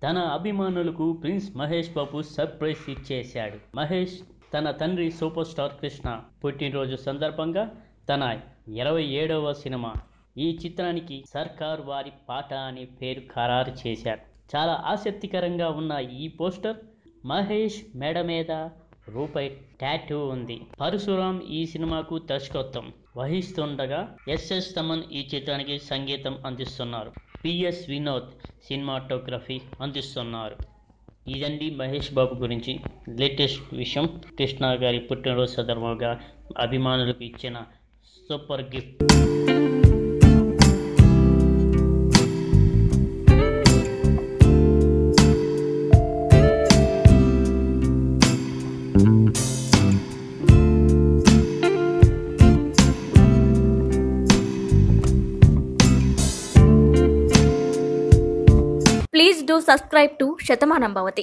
తన అభిమానులకు ప్రిన్స్ మహేష్ బాబు సర్ప్రైజ్ ఇచ్చేశాడు మహేష్ తన తండ్రి సూపర్ స్టార్ కృష్ణ పుట్టినరోజు సందర్భంగా తన ఇరవై ఏడవ సినిమా ఈ చిత్రానికి సర్కార్ వారి పాట అనే పేరు ఖరారు చేశారు చాలా ఆసక్తికరంగా ఉన్న ఈ పోస్టర్ మహేష్ మెడ మీద రూపాయి టాటూ ఉంది పరశురాం ఈ సినిమాకు దర్శకత్వం వహిస్తుండగా ఎస్ఎస్ తమన్ ఈ చిత్రానికి సంగీతం అందిస్తున్నారు పిఎస్ వినోద్ సినిమాటోగ్రఫీ అందిస్తున్నారు ఇదండి మహేష్ బాబు గురించి లేటెస్ట్ విషయం కృష్ణ గారి పుట్టినరోజు సందర్భంగా అభిమానులకు ఇచ్చిన super gift Please do subscribe to Shatamanan Bhavati.